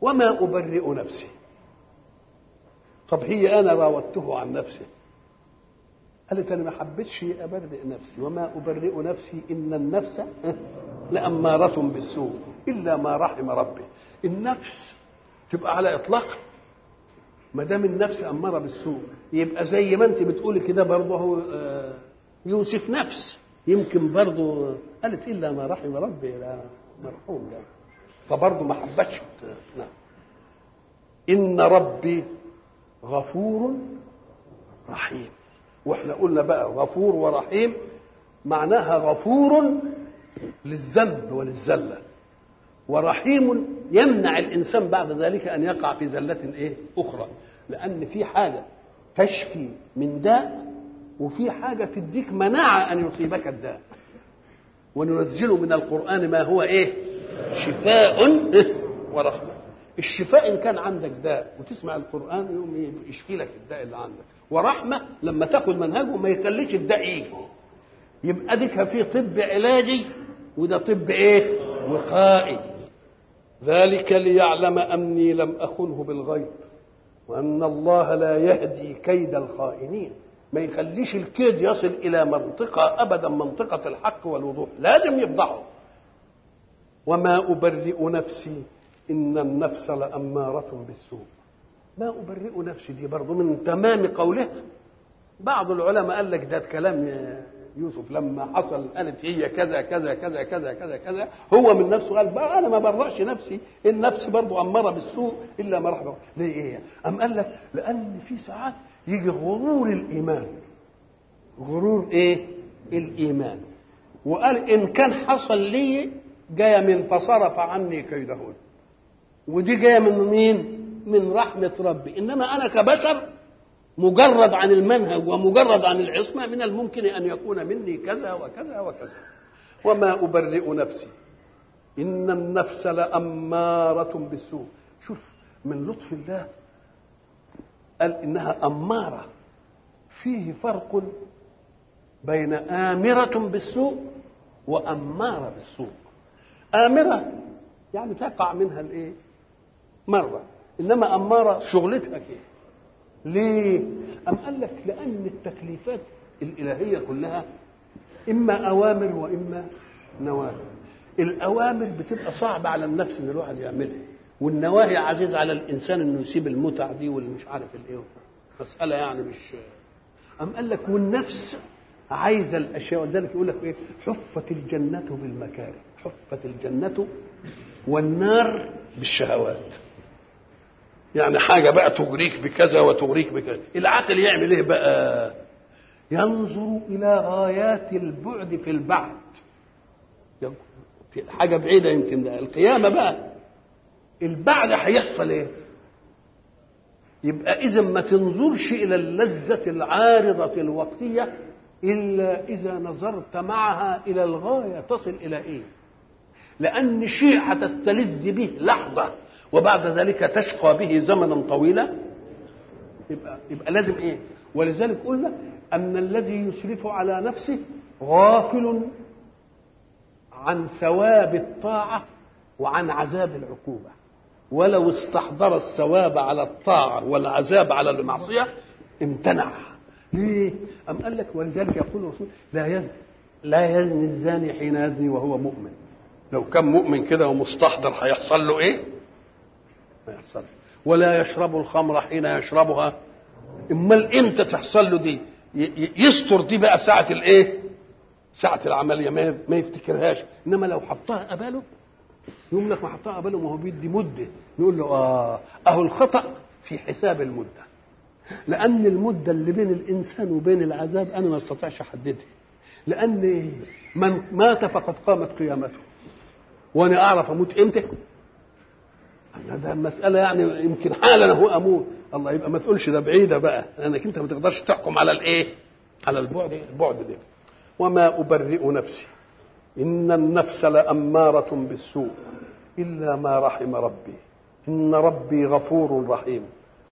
وما أبرئ نفسي طب هي أنا راودته عن نفسه قالت أنا ما حبيتش أبرئ نفسي وما أبرئ نفسي إن النفس لأمارة بالسوء إلا ما رحم ربي النفس تبقى على إطلاق ما دام النفس أمارة بالسوء يبقى زي ما أنت بتقولي كده برضه هو آه، يوسف نفس يمكن برضه قالت إلا ما رحم ربي لا مرحوم يعني فبرضه ما حبتش نعم إن ربي غفور رحيم واحنا قلنا بقى غفور ورحيم معناها غفور للذنب وللزله ورحيم يمنع الانسان بعد ذلك ان يقع في زله ايه اخرى لان في حاجه تشفي من داء وفي حاجه تديك مناعه ان يصيبك الداء وننزل من القران ما هو ايه شفاء ورحمه الشفاء ان كان عندك داء وتسمع القران يقوم يشفي لك الداء اللي عندك ورحمه لما تاخد منهجه ما يخليش الداء يجي يبقى ديك في طب علاجي وده طب ايه وقائي ذلك ليعلم اني لم اخنه بالغيب وان الله لا يهدي كيد الخائنين ما يخليش الكيد يصل الى منطقه ابدا منطقه الحق والوضوح لازم يفضحه وما ابرئ نفسي ان النفس لاماره بالسوء ما ابرئ نفسي دي برضه من تمام قولها بعض العلماء قال لك ده كلام يوسف لما حصل قالت هي كذا كذا كذا كذا كذا كذا هو من نفسه قال بقى انا ما برأش نفسي النفس برضه اماره بالسوء الا ما رحم ليه ايه؟ ام قال لك لان في ساعات يجي غرور الايمان غرور ايه؟ الايمان وقال ان كان حصل لي جايه من فصرف عني كيدهن ودي جايه من مين؟ من رحمه ربي انما انا كبشر مجرد عن المنهج ومجرد عن العصمة من الممكن أن يكون مني كذا وكذا وكذا وما أبرئ نفسي إن النفس لأمارة بالسوء شوف من لطف الله قال إنها أمارة فيه فرق بين آمرة بالسوء وأمارة بالسوء آمرة يعني تقع منها الإيه مرة إنما أمارة شغلتها كده ليه؟ أم قال لك لأن التكليفات الإلهية كلها إما أوامر وإما نواهي الأوامر بتبقى صعبة على النفس إن الواحد يعملها والنواهي عزيز على الإنسان إنه يسيب المتع دي واللي مش عارف الإيه مسألة يعني مش أم قال لك والنفس عايزة الأشياء ولذلك يقول لك إيه حفت الجنة بالمكاره حفت الجنة والنار بالشهوات يعني حاجه بقى تغريك بكذا وتغريك بكذا العقل يعمل ايه بقى ينظر الى غايات البعد في البعد حاجه بعيده يمكن ده. القيامه بقى البعد هيحصل ايه يبقى اذا ما تنظرش الى اللذه العارضه الوقتيه الا اذا نظرت معها الى الغايه تصل الى ايه لان شيء هتستلذ به لحظه وبعد ذلك تشقى به زمنا طويلا يبقى يبقى لازم ايه ولذلك قلنا ان الذي يسرف على نفسه غافل عن ثواب الطاعه وعن عذاب العقوبه ولو استحضر الثواب على الطاعه والعذاب على المعصيه امتنع ليه؟ أم قال لك ولذلك يقول الرسول لا يزني لا يزني الزاني حين يزني وهو مؤمن لو كان مؤمن كده ومستحضر هيحصل له ايه؟ ما يحصلش ولا يشرب الخمر حين يشربها امال امتى تحصل له دي يستر دي بقى ساعه الايه ساعه العمليه ما يفتكرهاش انما لو حطها قباله يقول لك ما حطها قباله ما هو بيدي مده نقول له اه اهو الخطا في حساب المده لان المده اللي بين الانسان وبين العذاب انا ما استطيعش احددها لان من مات فقد قامت قيامته وانا اعرف اموت امتى ده مسألة يعني يمكن حالا هو أموت الله يبقى ما تقولش ده بعيدة بقى لأنك أنت ما تقدرش تحكم على الإيه؟ على البعد البعد ده وما أبرئ نفسي إن النفس لأمارة بالسوء إلا ما رحم ربي إن ربي غفور رحيم